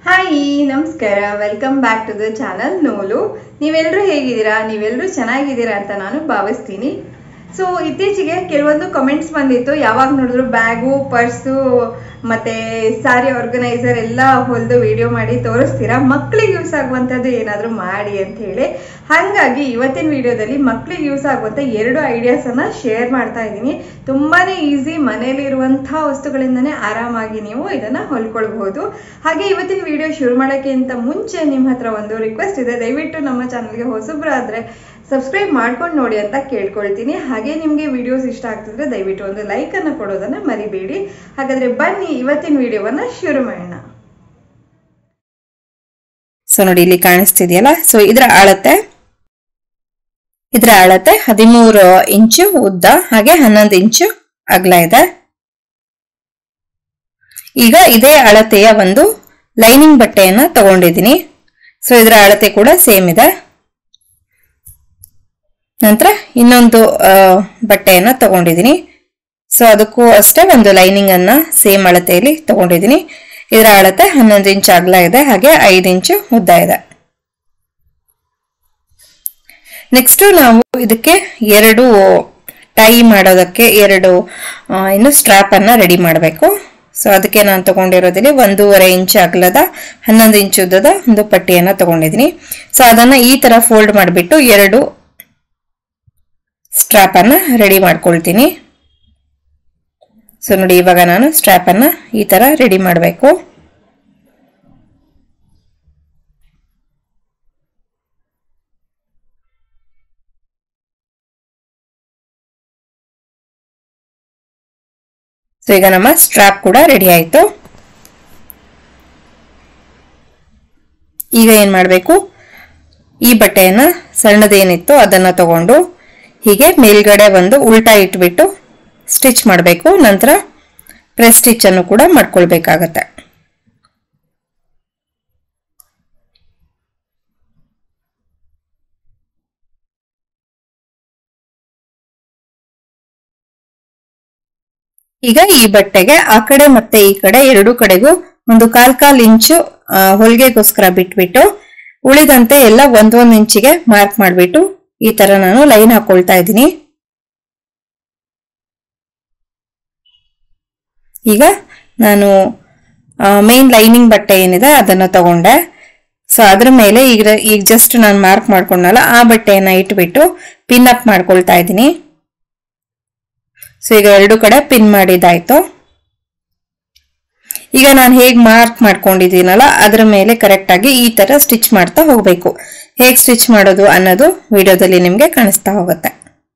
hi ನಮಸ್ಕಾರ welcome back to the channel ನೋಲು ನೀವೆಲ್ಲರೂ ಹೇಗಿದ್ದೀರಾ ನೀವೆಲ್ಲರೂ ಚೆನ್ನಾಗಿದ್ದೀರಾ ಅಂತ ನಾನು ಭಾವಿಸ್ತೀನಿ ಸೊ ಇತ್ತೀಚೆಗೆ ಕೆಲವೊಂದು ಕಮೆಂಟ್ಸ್ ಬಂದಿತ್ತು ಯಾವಾಗ ನೋಡಿದ್ರು ಬ್ಯಾಗು ಪರ್ಸು ಮತ್ತೆ ಸಾರಿ ಆರ್ಗನೈಸರ್ ಎಲ್ಲ ಹೊಲಿದು ವಿಡಿಯೋ ಮಾಡಿ ತೋರಿಸ್ತೀರಾ ಮಕ್ಕಳಿಗೆ ಯೂಸ್ ಆಗುವಂಥದ್ದು ಏನಾದರೂ ಮಾಡಿ ಅಂತ ಹೇಳಿ ಹಾಗಾಗಿ ಇವತ್ತಿನ ವಿಡಿಯೋದಲ್ಲಿ ಮಕ್ಕಳಿಗೆ ಯೂಸ್ ಆಗುವಂಥ ಎರಡು ಐಡಿಯಾಸನ್ನು ಶೇರ್ ಮಾಡ್ತಾ ಇದ್ದೀನಿ ತುಂಬಾನೇ ಈಸಿ ಮನೆಯಲ್ಲಿರುವಂಥ ವಸ್ತುಗಳಿಂದನೇ ಆರಾಮಾಗಿ ನೀವು ಇದನ್ನು ಹೊಲ್ಕೊಳ್ಬಹುದು ಹಾಗೆ ಇವತ್ತಿನ ವಿಡಿಯೋ ಶುರು ಮಾಡೋಕ್ಕಿಂತ ಮುಂಚೆ ನಿಮ್ಮ ಹತ್ರ ಒಂದು ರಿಕ್ವೆಸ್ಟ್ ಇದೆ ದಯವಿಟ್ಟು ನಮ್ಮ ಚಾನಲ್ಗೆ ಹೊಸಬ್ರಾದ್ರೆ ಸಬ್ಸ್ಕ್ರೈಬ್ ಮಾಡ್ಕೊಂಡು ನೋಡಿ ಅಂತ ಕೇಳ್ಕೊಳ್ತೀನಿ ಹಾಗೆ ನಿಮಗೆ ವಿಡಿಯೋಸ್ ಇಷ್ಟ ಆಗ್ತಿದ್ರೆ ದಯವಿಟ್ಟು ಒಂದು ಲೈಕ್ ಅನ್ನು ಕೊಡೋದನ್ನ ಮರಿಬೇಡಿ ಹಾಗಾದ್ರೆ ಬನ್ನಿ ಇವತ್ತಿನ ವಿಡಿಯೋವನ್ನ ಶುರು ಮಾಡೋಣ ಸೊ ನೋಡಿ ಇಲ್ಲಿ ಕಾಣಿಸ್ತಿದೆಯಲ್ಲ ಸೊ ಇದರ ಅಳತೆ ಇದರ ಅಳತೆ ಹದಿಮೂರು ಇಂಚು ಉದ್ದ ಹಾಗೆ ಹನ್ನೊಂದು ಇಂಚು ಅಗಲ ಇದೆ ಈಗ ಇದೇ ಅಳತೆಯ ಒಂದು ಲೈನಿಂಗ್ ಬಟ್ಟೆಯನ್ನ ತಗೊಂಡಿದ್ದೀನಿ ಸೊ ಇದರ ಅಳತೆ ಕೂಡ ಸೇಮ್ ಇದೆ ನಂತರ ಇನ್ನೊಂದು ಬಟ್ಟೆಯನ್ನ ತಗೊಂಡಿದ್ದೀನಿ ಸೊ ಅದಕ್ಕೂ ಅಷ್ಟೇ ಒಂದು ಲೈನಿಂಗ್ ಅನ್ನ ಸೇಮ್ ಅಳತೆಯಲ್ಲಿ ತಗೊಂಡಿದ್ದೀನಿ ಇದರ ಅಳತೆ ಹನ್ನೊಂದು ಇಂಚು ಅಗಲ ಇದೆ ಹಾಗೆ ಐದು ಇಂಚು ಉದ್ದ ಇದೆ ನೆಕ್ಸ್ಟ್ ನಾವು ಇದಕ್ಕೆ ಎರಡು ಟೈ ಮಾಡೋದಕ್ಕೆ ಎರಡು ಇನ್ನು ಸ್ಟ್ರಾಪ್ ಅನ್ನ ರೆಡಿ ಮಾಡಬೇಕು ಸೊ ಅದಕ್ಕೆ ನಾನು ತಗೊಂಡಿರೋದಿಲ್ಲಿ ಒಂದೂವರೆ ಇಂಚು ಅಗಲದ ಹನ್ನೊಂದು ಇಂಚು ಉದ್ದದ ಒಂದು ಪಟ್ಟಿಯನ್ನ ತಗೊಂಡಿದ್ದೀನಿ ಸೊ ಅದನ್ನ ಈ ತರ ಫೋಲ್ಡ್ ಮಾಡಿಬಿಟ್ಟು ಎರಡು ಸ್ಟ್ರಾಪ್ ಅನ್ನ ರೆಡಿ ಮಾಡ್ಕೊಳ್ತೀನಿ ಸೊ ನೋಡಿ ಇವಾಗ ನಾನು ಸ್ಟ್ರಾಪ್ ಅನ್ನ ಈ ತರ ರೆಡಿ ಮಾಡಬೇಕು ಸೊ ಈಗ ನಮ್ಮ ಸ್ಟ್ರಾಪ್ ಕೂಡ ರೆಡಿ ಆಯ್ತು ಈಗ ಏನ್ ಮಾಡಬೇಕು ಈ ಬಟ್ಟೆಯನ್ನ ಸಣ್ಣದೇನಿತ್ತು ಅದನ್ನ ತಗೊಂಡು ಹೀಗೆ ಮೇಲ್ಗಡೆ ಒಂದು ಉಲ್ಟಾ ಇಟ್ಬಿಟ್ಟು ಸ್ಟಿಚ್ ಮಾಡಬೇಕು ನಂತರ ಪ್ರೆಸ್ ಸ್ಟಿಚ್ ಅನ್ನು ಕೂಡ ಮಾಡ್ಕೊಳ್ಬೇಕಾಗತ್ತೆ ಈಗ ಈ ಬಟ್ಟೆಗೆ ಆ ಕಡೆ ಮತ್ತೆ ಈ ಕಡೆ ಎರಡು ಕಡೆಗೂ ಒಂದು ಕಾಲ್ ಕಾಲ್ ಇಂಚು ಹೊಲಿಗೆಗೋಸ್ಕರ ಬಿಟ್ಬಿಟ್ಟು ಉಳಿದಂತೆ ಎಲ್ಲ ಒಂದೊಂದು ಇಂಚಿಗೆ ಮಾರ್ಕ್ ಮಾಡಿಬಿಟ್ಟು ಈ ತರ ನಾನು ಲೈನ್ ಹಾಕೊಳ್ತಾ ಇದ್ದೀನಿ ಈಗ ನಾನು ಮೇನ್ ಲೈನಿಂಗ್ ಬಟ್ಟೆ ಏನಿದೆ ಅದನ್ನ ತಗೊಂಡೆ ಸೊ ಅದ್ರ ಮೇಲೆ ಈಗ ಈಗ ಜಸ್ಟ್ ನಾನು ಮಾರ್ಕ್ ಮಾಡ್ಕೊಂಡಲ್ಲ ಆ ಬಟ್ಟೆಯನ್ನ ಇಟ್ಬಿಟ್ಟು ಪಿನ್ ಅಪ್ ಮಾಡ್ಕೊಳ್ತಾ ಇದ್ದೀನಿ ಸೊ ಈಗ ಎರಡು ಕಡೆ ಪಿನ್ ಮಾಡಿದಾಯ್ತು ಈಗ ನಾನು ಹೇಗೆ ಮಾರ್ಕ್ ಮಾಡ್ಕೊಂಡಿದ್ದೀನಲ್ಲ ಅದ್ರ ಮೇಲೆ ಕರೆಕ್ಟ್ ಆಗಿ ಈ ತರ ಸ್ಟಿಚ್ ಮಾಡ್ತಾ ಹೋಗ್ಬೇಕು ಹೇಗೆ ಸ್ಟಿಚ್ ಮಾಡೋದು ಅನ್ನೋದು ವಿಡಿಯೋದಲ್ಲಿ ನಿಮ್ಗೆ ಕಾಣಿಸ್ತಾ ಹೋಗುತ್ತೆ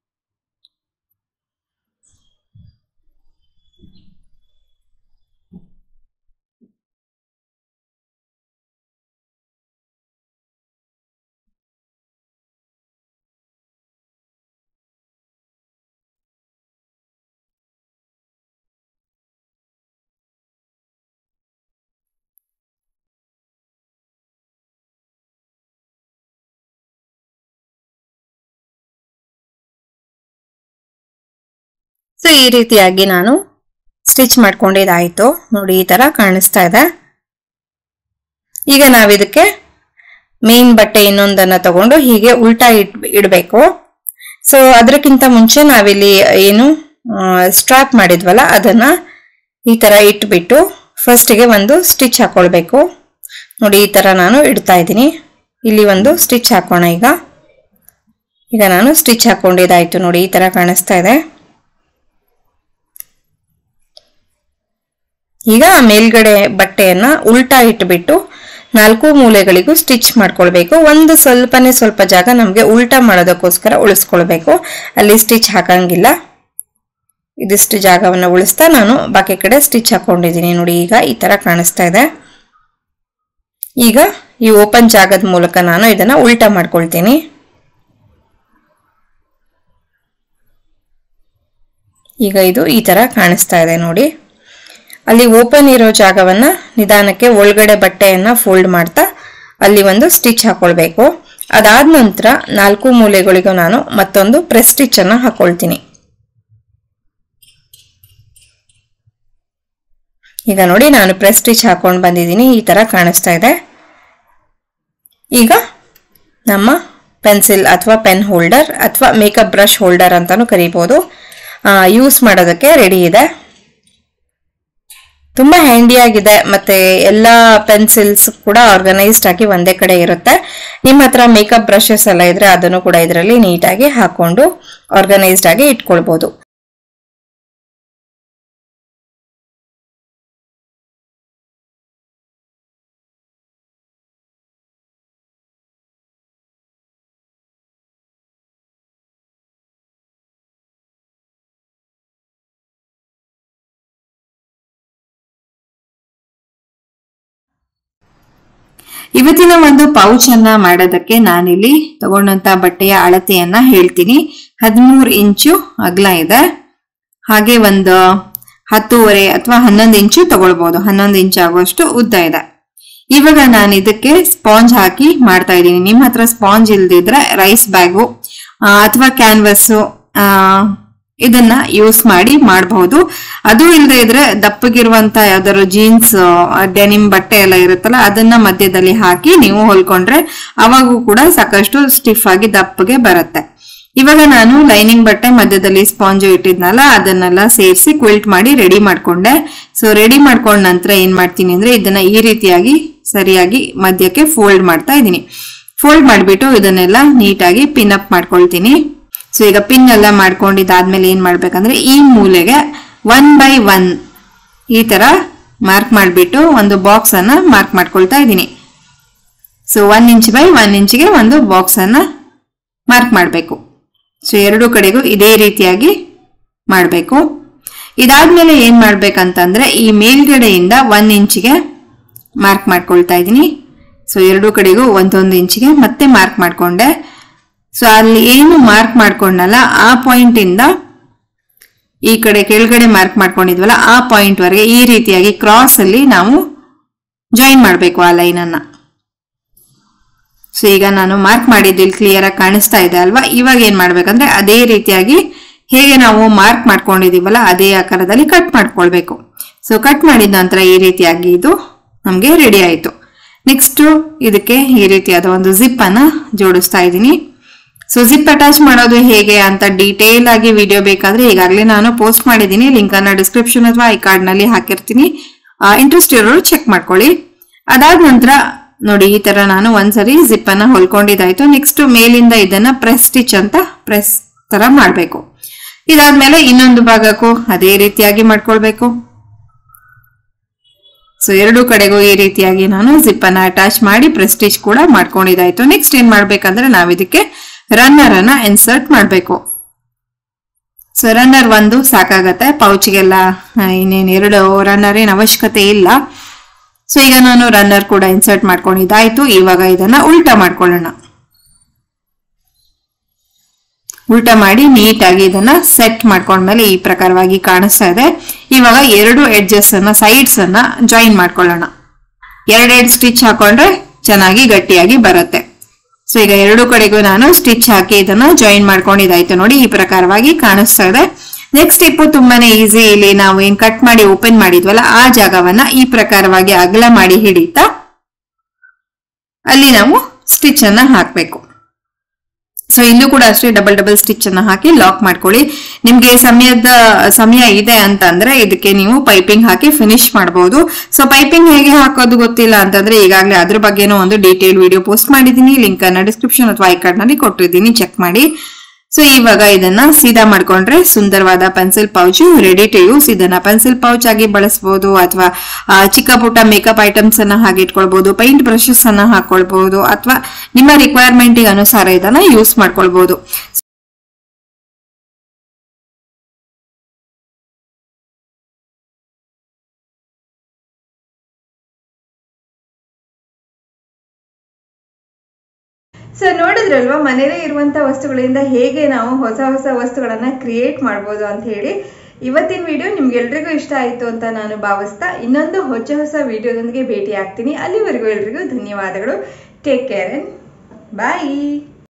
ಸೊ ಈ ರೀತಿಯಾಗಿ ನಾನು ಸ್ಟಿಚ್ ಮಾಡ್ಕೊಂಡಿದ್ದಾಯ್ತು ನೋಡಿ ಈ ತರ ಕಾಣಿಸ್ತಾ ಇದೆ ಈಗ ನಾವಿದಕ್ಕೆ ಮೇನ್ ಬಟ್ಟೆ ಇನ್ನೊಂದನ್ನ ತಗೊಂಡು ಹೀಗೆ ಉಲ್ಟಾ ಇಟ್ ಇಡಬೇಕು ಸೊ ಅದಕ್ಕಿಂತ ಮುಂಚೆ ನಾವಿಲ್ಲಿ ಏನು ಸ್ಟ್ರಾಪ್ ಮಾಡಿದ್ವಲ್ಲ ಅದನ್ನ ಈ ತರ ಇಟ್ಬಿಟ್ಟು ಫಸ್ಟಿಗೆ ಒಂದು ಸ್ಟಿಚ್ ಹಾಕೊಳ್ಬೇಕು ನೋಡಿ ಈ ತರ ನಾನು ಇಡ್ತಾ ಇದ್ದೀನಿ ಇಲ್ಲಿ ಒಂದು ಸ್ಟಿಚ್ ಹಾಕೋಣ ಈಗ ಈಗ ನಾನು ಸ್ಟಿಚ್ ಹಾಕೊಂಡಿದ್ದಾಯ್ತು ನೋಡಿ ಈ ತರ ಕಾಣಿಸ್ತಾ ಇದೆ ಈಗ ಮೇಲ್ಗಡೆ ಬಟ್ಟೆಯನ್ನ ಉಲ್ಟಾ ಇಟ್ಬಿಟ್ಟು ನಾಲ್ಕು ಮೂಲೆಗಳಿಗೂ ಸ್ಟಿಚ್ ಮಾಡ್ಕೊಳ್ಬೇಕು ಒಂದು ಸ್ವಲ್ಪನೇ ಸ್ವಲ್ಪ ಜಾಗ ನಮಗೆ ಉಲ್ಟಾ ಮಾಡೋದಕ್ಕೋಸ್ಕರ ಉಳಿಸ್ಕೊಳ್ಬೇಕು ಅಲ್ಲಿ ಸ್ಟಿಚ್ ಹಾಕಂಗಿಲ್ಲ ಇದಿಷ್ಟು ಜಾಗವನ್ನು ಉಳಿಸ್ತಾ ನಾನು ಬಾಕಿ ಕಡೆ ಸ್ಟಿಚ್ ಹಾಕೊಂಡಿದ್ದೀನಿ ನೋಡಿ ಈಗ ಈ ತರ ಕಾಣಿಸ್ತಾ ಇದೆ ಈಗ ಈ ಓಪನ್ ಜಾಗದ ಮೂಲಕ ನಾನು ಇದನ್ನ ಉಲ್ಟಾ ಮಾಡ್ಕೊಳ್ತೀನಿ ಈಗ ಇದು ಈ ತರ ಕಾಣಿಸ್ತಾ ಇದೆ ನೋಡಿ ಅಲ್ಲಿ ಓಪನ್ ಇರೋ ಜಾಗವನ್ನ ನಿಧಾನಕ್ಕೆ ಒಳಗಡೆ ಬಟ್ಟೆಯನ್ನ ಫೋಲ್ಡ್ ಮಾಡ್ತಾ ಅಲ್ಲಿ ಒಂದು ಸ್ಟಿಚ್ ಹಾಕೊಳ್ಬೇಕು ಅದಾದ ನಂತರ ನಾಲ್ಕು ಮೂಲೆಗಳಿಗೂ ನಾನು ಮತ್ತೊಂದು ಪ್ರೆಸ್ ಸ್ಟಿಚ್ ಅನ್ನ ಹಾಕೊಳ್ತೀನಿ ಈಗ ನೋಡಿ ನಾನು ಪ್ರೆಸ್ ಸ್ಟಿಚ್ ಹಾಕೊಂಡು ಬಂದಿದ್ದೀನಿ ಈ ಥರ ಕಾಣಿಸ್ತಾ ಇದೆ ಈಗ ನಮ್ಮ ಪೆನ್ಸಿಲ್ ಅಥವಾ ಪೆನ್ ಹೋಲ್ಡರ್ ಅಥವಾ ಮೇಕಪ್ ಬ್ರಷ್ ಹೋಲ್ಡರ್ ಅಂತಾನು ಕರಿಬೋದು ಯೂಸ್ ಮಾಡೋದಕ್ಕೆ ರೆಡಿ ಇದೆ ತುಂಬ ಹ್ಯಾಂಡಿಯಾಗಿದೆ ಮತ್ತೆ ಎಲ್ಲ ಪೆನ್ಸಿಲ್ಸ್ ಕೂಡ ಆರ್ಗನೈಸ್ಡ್ ಆಗಿ ಒಂದೇ ಕಡೆ ಇರುತ್ತೆ ನಿಮ್ಮ ಹತ್ರ ಮೇಕಪ್ ಬ್ರಷಸ್ ಎಲ್ಲ ಇದ್ರೆ ಅದನ್ನು ಕೂಡ ಇದರಲ್ಲಿ ನೀಟಾಗಿ ಹಾಕೊಂಡು ಆರ್ಗನೈಸ್ಡ್ ಆಗಿ ಇಟ್ಕೊಳ್ಬೋದು ಇವತ್ತಿನ ಒಂದು ಪೌಚ್ ಅನ್ನ ಮಾಡೋದಕ್ಕೆ ನಾನಿಲ್ಲಿ ತಗೊಂಡಂತ ಬಟ್ಟೆಯ ಅಳತೆಯನ್ನ ಹೇಳ್ತೀನಿ ಹದಿಮೂರು ಇಂಚು ಅಗಲ ಇದೆ ಹಾಗೆ ಒಂದು ಹತ್ತೂವರೆ ಅಥವಾ ಹನ್ನೊಂದು ಇಂಚು ತಗೊಳ್ಬಹುದು ಹನ್ನೊಂದು ಇಂಚು ಆಗುವಷ್ಟು ಉದ್ದ ಇದೆ ಇವಾಗ ನಾನು ಇದಕ್ಕೆ ಸ್ಪಾಂಜ್ ಹಾಕಿ ಮಾಡ್ತಾ ಇದ್ದೀನಿ ನಿಮ್ಮ ಹತ್ರ ಸ್ಪಾಂಜ್ ಇಲ್ದಿದ್ರೆ ರೈಸ್ ಬ್ಯಾಗು ಅಥವಾ ಕ್ಯಾನ್ವಸ್ ಇದನ್ನ ಯೂಸ್ ಮಾಡಿ ಮಾಡಬಹುದು ಅದು ಇಲ್ಲದೆ ಇದ್ರೆ ದಪ್ಪಗಿರುವಂತ ಯಾವ್ದಾದ್ರು ಜೀನ್ಸ್ ಡೆನಿಮ್ ಬಟ್ಟೆ ಎಲ್ಲ ಇರುತ್ತಲ್ಲ ಅದನ್ನ ಮಧ್ಯದಲ್ಲಿ ಹಾಕಿ ನೀವು ಹೊಲ್ಕೊಂಡ್ರೆ ಅವಾಗೂ ಕೂಡ ಸಾಕಷ್ಟು ಸ್ಟಿಫ್ ಆಗಿ ದಪ್ಪಗೆ ಬರುತ್ತೆ ಇವಾಗ ನಾನು ಲೈನಿಂಗ್ ಬಟ್ಟೆ ಮಧ್ಯದಲ್ಲಿ ಸ್ಪಾಂಜು ಇಟ್ಟಿದ್ನಲ್ಲ ಅದನ್ನೆಲ್ಲ ಸೇರಿಸಿ ಕ್ವಿಲ್ಟ್ ಮಾಡಿ ರೆಡಿ ಮಾಡ್ಕೊಂಡೆ ಸೊ ರೆಡಿ ಮಾಡ್ಕೊಂಡ ನಂತರ ಏನ್ ಮಾಡ್ತೀನಿ ಅಂದ್ರೆ ಇದನ್ನ ಈ ರೀತಿಯಾಗಿ ಸರಿಯಾಗಿ ಮಧ್ಯಕ್ಕೆ ಫೋಲ್ಡ್ ಮಾಡ್ತಾ ಇದ್ದೀನಿ ಫೋಲ್ಡ್ ಮಾಡಿಬಿಟ್ಟು ಇದನ್ನೆಲ್ಲ ನೀಟಾಗಿ ಪಿನ್ ಅಪ್ ಮಾಡ್ಕೊಳ್ತೀನಿ ಸೊ ಈಗ ಪಿನ್ ಎಲ್ಲ ಮಾಡ್ಕೊಂಡಿದ್ದಾದ್ಮೇಲೆ ಏನ್ ಮಾಡ್ಬೇಕಂದ್ರೆ ಈ ಮೂಲೆಗೆ ಒನ್ ಬೈ ಒನ್ ಈ ತರ ಮಾರ್ಕ್ ಮಾಡಿಬಿಟ್ಟು ಒಂದು ಬಾಕ್ಸ್ ಅನ್ನ ಮಾರ್ಕ್ ಮಾಡ್ಕೊಳ್ತಾ ಇದ್ದೀನಿ so one inch by one ಇಂಚ್ಗೆ ಒಂದು ಬಾಕ್ಸ್ ಅನ್ನ ಮಾರ್ಕ್ ಮಾಡಬೇಕು ಸೊ ಎರಡು ಕಡೆಗೂ ಇದೇ ರೀತಿಯಾಗಿ ಮಾಡಬೇಕು ಇದಾದ್ಮೇಲೆ ಏನ್ ಮಾಡ್ಬೇಕಂತಂದ್ರೆ ಈ ಮೇಲ್ಗಡೆಯಿಂದ ಒನ್ ಇಂಚ್ಗೆ ಮಾರ್ಕ್ ಮಾಡ್ಕೊಳ್ತಾ ಇದ್ದೀನಿ ಸೊ ಎರಡು ಕಡೆಗೂ ಒಂದೊಂದು ಇಂಚಿಗೆ ಮತ್ತೆ ಮಾರ್ಕ್ ಮಾಡ್ಕೊಂಡೆ ಸೊ ಅಲ್ಲಿ ಏನು ಮಾರ್ಕ್ ಮಾಡ್ಕೊಂಡಲ್ಲ ಆ ಪಾಯಿಂಟ್ ಇಂದ ಈ ಕಡೆ ಕೆಳಗಡೆ ಮಾರ್ಕ್ ಮಾಡ್ಕೊಂಡಿದ್ವಲ್ಲ ಆ ಪಾಯಿಂಟ್ ವರೆಗೆ ಈ ರೀತಿಯಾಗಿ ಕ್ರಾಸ್ ಅಲ್ಲಿ ನಾವು ಜಾಯಿನ್ ಮಾಡಬೇಕು ಆ ಲೈನ್ ಅನ್ನ ಸೊ ಈಗ ನಾನು ಮಾರ್ಕ್ ಮಾಡಿದ್ದು ಇಲ್ಲಿ ಕ್ಲಿಯರ್ ಆಗಿ ಕಾಣಿಸ್ತಾ ಇದೆ ಅಲ್ವಾ ಇವಾಗ ಏನ್ ಮಾಡ್ಬೇಕಂದ್ರೆ ಅದೇ ರೀತಿಯಾಗಿ ಹೇಗೆ ನಾವು ಮಾರ್ಕ್ ಮಾಡ್ಕೊಂಡಿದೀವಲ್ಲ ಅದೇ ಆಕಾರದಲ್ಲಿ ಕಟ್ ಮಾಡ್ಕೊಳ್ಬೇಕು ಸೊ ಕಟ್ ಮಾಡಿದ ನಂತರ ಈ ರೀತಿಯಾಗಿ ಇದು ನಮಗೆ ರೆಡಿ ಆಯಿತು ನೆಕ್ಸ್ಟ್ ಇದಕ್ಕೆ ಈ ರೀತಿಯಾದ ಒಂದು ಜಿಪ್ ಅನ್ನ ಜೋಡಿಸ್ತಾ ಇದ್ದೀನಿ ಸೊ ಜಿಪ್ ಅಟ್ಯಾಚ್ ಮಾಡೋದು ಹೇಗೆ ಅಂತ ಡೀಟೇಲ್ ಆಗಿ ವಿಡಿಯೋ ಬೇಕಾದ್ರೆ ಈಗಾಗಲೇ ನಾನು ಪೋಸ್ಟ್ ಮಾಡಿದ್ದೀನಿ ಲಿಂಕ್ ಅನ್ನ ಡಿಸ್ಕ್ರಿಪ್ಷನ್ ಅಥವಾ ಐ ಕಾರ್ಡ್ ನಲ್ಲಿ ಹಾಕಿರ್ತೀನಿ ಇಂಟ್ರೆಸ್ಟ್ ಇರೋರು ಚೆಕ್ ಮಾಡ್ಕೊಳ್ಳಿ ಅದಾದ ನಂತರ ನೋಡಿ ಈ ತರ ನಾನು ಒಂದ್ಸರಿ ಜಿಪ್ ಅನ್ನ ಹೊಲ್ಕೊಂಡಿದ್ದಾಯ್ತು ನೆಕ್ಸ್ಟ್ ಮೇಲಿಂದ ಇದನ್ನ ಪ್ರೆಸ್ ಸ್ಟಿಚ್ ಅಂತ ಪ್ರೆಸ್ ತರ ಮಾಡ್ಬೇಕು ಇದಾದ್ಮೇಲೆ ಇನ್ನೊಂದು ಭಾಗಕ್ಕೂ ಅದೇ ರೀತಿಯಾಗಿ ಮಾಡ್ಕೊಳ್ಬೇಕು ಸೊ ಎರಡು ಕಡೆಗೂ ಈ ರೀತಿಯಾಗಿ ನಾನು ಜಿಪ್ ಅನ್ನ ಅಟ್ಯಾಚ್ ಮಾಡಿ ಪ್ರೆಸ್ಟೀಜ್ ಕೂಡ ಮಾಡ್ಕೊಂಡಿದ್ದಾಯ್ತು ನೆಕ್ಸ್ಟ್ ಏನ್ ಮಾಡ್ಬೇಕಂದ್ರೆ ನಾವ್ ಇದಕ್ಕೆ ರನ್ನರ್ ಅನ್ನ ಇನ್ಸರ್ಟ್ ಮಾಡ್ಬೇಕು ಸೊ ರನ್ನರ್ ಒಂದು ಸಾಕಾಗತ್ತೆ ಪೌಚ್ಗೆಲ್ಲ ಇನ್ನೇನು ಎರಡು ರನ್ನರ್ ಏನ್ ಅವಶ್ಯಕತೆ ಇಲ್ಲ ಸೊ ಈಗ ನಾನು ರನ್ನರ್ ಕೂಡ ಇನ್ಸರ್ಟ್ ಮಾಡ್ಕೊಂಡಿದ್ದಾಯ್ತು ಇವಾಗ ಇದನ್ನ ಉಲ್ಟಾ ಮಾಡ್ಕೊಳ್ಳೋಣ ಉಲ್ಟಾ ಮಾಡಿ ನೀಟಾಗಿ ಇದನ್ನ ಸೆಟ್ ಮಾಡ್ಕೊಂಡ್ಮೇಲೆ ಈ ಪ್ರಕಾರವಾಗಿ ಕಾಣಿಸ್ತಾ ಇದೆ ಇವಾಗ ಎರಡು ಎಡ್ಜಸ್ ಅನ್ನ ಸೈಡ್ಸ್ ಅನ್ನ ಜಾಯಿನ್ ಮಾಡ್ಕೊಳ್ಳೋಣ ಎರಡೆರಡು ಸ್ಟಿಚ್ ಹಾಕೊಂಡ್ರೆ ಚೆನ್ನಾಗಿ ಗಟ್ಟಿಯಾಗಿ ಬರುತ್ತೆ ಸೊ ಈಗ ಎರಡು ಕಡೆಗೂ ನಾನು ಸ್ಟಿಚ್ ಹಾಕಿ ಇದನ್ನ ಜಾಯಿನ್ ಮಾಡ್ಕೊಂಡಿದ್ದಾಯ್ತು ನೋಡಿ ಈ ಪ್ರಕಾರವಾಗಿ ಕಾಣಿಸ್ತಾ ಇದೆ ನೆಕ್ಸ್ಟ್ ಸ್ಟೆಪ್ ತುಂಬಾನೇ ಈಸಿ ಇಲ್ಲಿ ನಾವು ಏನ್ ಕಟ್ ಮಾಡಿ ಓಪನ್ ಮಾಡಿದ್ವಲ್ಲ ಆ ಜಾಗವನ್ನ ಈ ಪ್ರಕಾರವಾಗಿ ಅಗಲ ಮಾಡಿ ಹಿಡಿತಾ ಅಲ್ಲಿ ನಾವು ಸ್ಟಿಚ್ ಅನ್ನ ಹಾಕ್ಬೇಕು ಸೊ ಇಲ್ಲೂ ಕೂಡ ಅಷ್ಟೇ ಡಬಲ್ ಡಬಲ್ ಸ್ಟಿಚ್ ಅನ್ನ ಹಾಕಿ ಲಾಕ್ ಮಾಡ್ಕೊಳ್ಳಿ ನಿಮ್ಗೆ ಸಮಯದ ಸಮಯ ಇದೆ ಅಂತ ಅಂದ್ರೆ ಇದಕ್ಕೆ ನೀವು ಪೈಪಿಂಗ್ ಹಾಕಿ ಫಿನಿಶ್ ಮಾಡಬಹುದು ಸೊ ಪೈಪಿಂಗ್ ಹೇಗೆ ಹಾಕೋದು ಗೊತ್ತಿಲ್ಲ ಅಂತಂದ್ರೆ ಈಗಾಗಲೇ ಅದ್ರ ಬಗ್ಗೆನೂ ಒಂದು ಡೀಟೇಲ್ ವಿಡಿಯೋ ಪೋಸ್ಟ್ ಮಾಡಿದೀನಿ ಲಿಂಕ್ ಅನ್ನ ಡಿಸ್ಕ್ರಿಪ್ಷನ್ ಅಥವಾ ಐ ಕಾರ್ಡ್ ನಲ್ಲಿ ಕೊಟ್ಟಿದ್ದೀನಿ ಚೆಕ್ ಮಾಡಿ ಸೊ ಇವಾಗ ಇದನ್ನ ಸೀದಾ ಮಾಡ್ಕೊಂಡ್ರೆ ಸುಂದರವಾದ pencil pouch ready to use ಇದನ್ನ ಪೆನ್ಸಿಲ್ ಪೌಚ್ ಆಗಿ ಬಳಸಬಹುದು ಅಥವಾ ಚಿಕ್ಕ ಪುಟ್ಟ ಮೇಕಪ್ ಐಟಮ್ಸ್ ಅನ್ನ ಹಾಗೆ ಇಟ್ಕೊಳ್ಬಹುದು ಪೈಂಟ್ ಬ್ರಷಸ್ ಅನ್ನ ಹಾಕೊಳ್ಬಹುದು ಅಥವಾ ನಿಮ್ಮ ರಿಕ್ವೈರ್ಮೆಂಟ್ ಅನುಸಾರ ಇದನ್ನ ಯೂಸ್ ಮಾಡ್ಕೊಳ್ಬಹುದು ಸೊ ನೋಡಿದ್ರಲ್ವಾ ಮನೇಲೇ ಇರುವಂತ ವಸ್ತುಗಳಿಂದ ಹೇಗೆ ನಾವು ಹೊಸ ಹೊಸ ವಸ್ತುಗಳನ್ನ ಕ್ರಿಯೇಟ್ ಮಾಡ್ಬೋದು ಅಂತ ಹೇಳಿ ಇವತ್ತಿನ ವಿಡಿಯೋ ನಿಮ್ಗೆಲ್ರಿಗೂ ಇಷ್ಟ ಆಯಿತು ಅಂತ ನಾನು ಭಾವಿಸ್ತಾ ಇನ್ನೊಂದು ಹೊಸ ಹೊಸ ವಿಡಿಯೋದೊಂದಿಗೆ ಭೇಟಿ ಆಗ್ತೀನಿ ಅಲ್ಲಿವರೆಗೂ ಎಲ್ರಿಗೂ ಧನ್ಯವಾದಗಳು ಟೇಕ್ ಕೇರ್ ಬಾಯ್